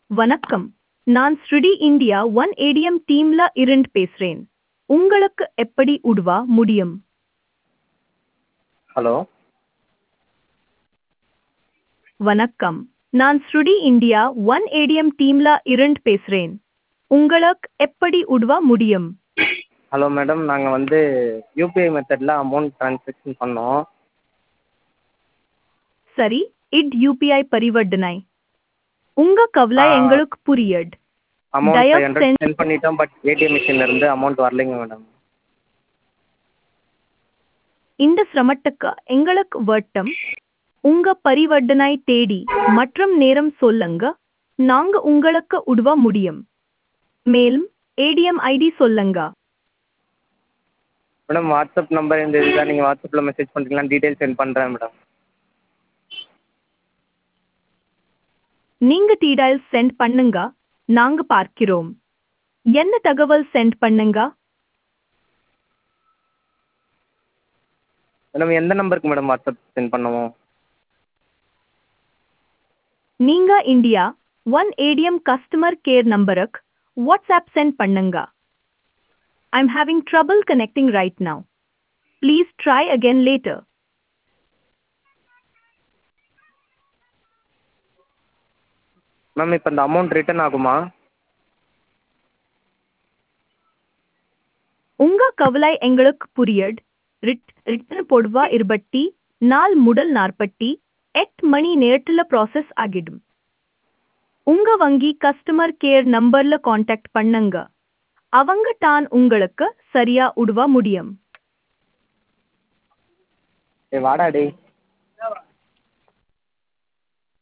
வணக்கம் நான் ஸ்ருடி இந்தியா ஒன் ஏடிஎம் டீம்ல இருந்து பேசுறேன் உங்களுக்கு எப்படி உதவ முடியும் ஹலோ வணக்கம் நான் ஸ்ருடி இந்தியா ஒன் ஏடிஎம் டீம்ல இருந்து பேசுறேன் உங்களுக்கு எப்படி உதவ முடியும் ஹலோ மேடம் நாங்கள் வந்து யூபிஐ மெத்தடில் அமௌண்ட் ட்ரான்சாக்ஷன் பண்ணோம் சரி இட் யூபிஐ பரிவர்த்தனை உங்க கவலை ஆ. எங்களுக்கு புரியுது அமௌண்ட் தயவு ஃபைவ் ஹண்ட்ரட் செஞ்சு- சென்ட் பண்ணிட்டோம் பட் ஏடிஎம் மிஷின்லேருந்து அமௌண்ட் வரலைங்க மேடம் இந்த சிரமத்துக்கு எங்களுக்கு வட்டம் உங்க பரிவர்த்தனை தேடி மற்றும் நேரம் சொல்லுங்க நாங்க உங்களுக்கு உதவ முடியும் மேலும் ஏடிஎம் ஐடி சொல்லுங்க மேடம் வாட்ஸ்அப் நம்பர் இந்த இதுதான் நீங்கள் வாட்ஸ்அப்பில் மெசேஜ் பண்ணுறீங்களா டீட்டெயில் சென்ட் பண்ணுறேன் மேடம் நீங்க டீடைல் சென்ட் பண்ணுங்க நாங்க பார்க்கிறோம் என்ன தகவல் சென்ட் பண்ணுங்க மேடம் எந்த நம்பருக்கு மேடம் வாட்ஸ்அப் சென்ட் பண்ணுவோம் நீங்க India one ATM customer care நம்பருக்கு வாட்ஸ்அப் சென்ட் பண்ணுங்க I'm having trouble connecting right now please try again later ma'am இப்போ இந்த அமௌண்ட் ரிட்டர்ன் ஆகுமா உங்க கவலை எங்களுக்கு புரியுது ரிட் ரிட்டர்ன் போடுவா இருபத்தி நாள் முதல் நாற்பத்தி எட்டு மணி நேரத்துல ப்ராசஸ் ஆகிடும் உங்க வங்கி கஸ்டமர் கேர் நம்பர்ல காண்டாக்ட் பண்ணுங்க அவங்க தான் உங்களுக்கு சரியா உதவ முடியும் ஏ வாடா டேய்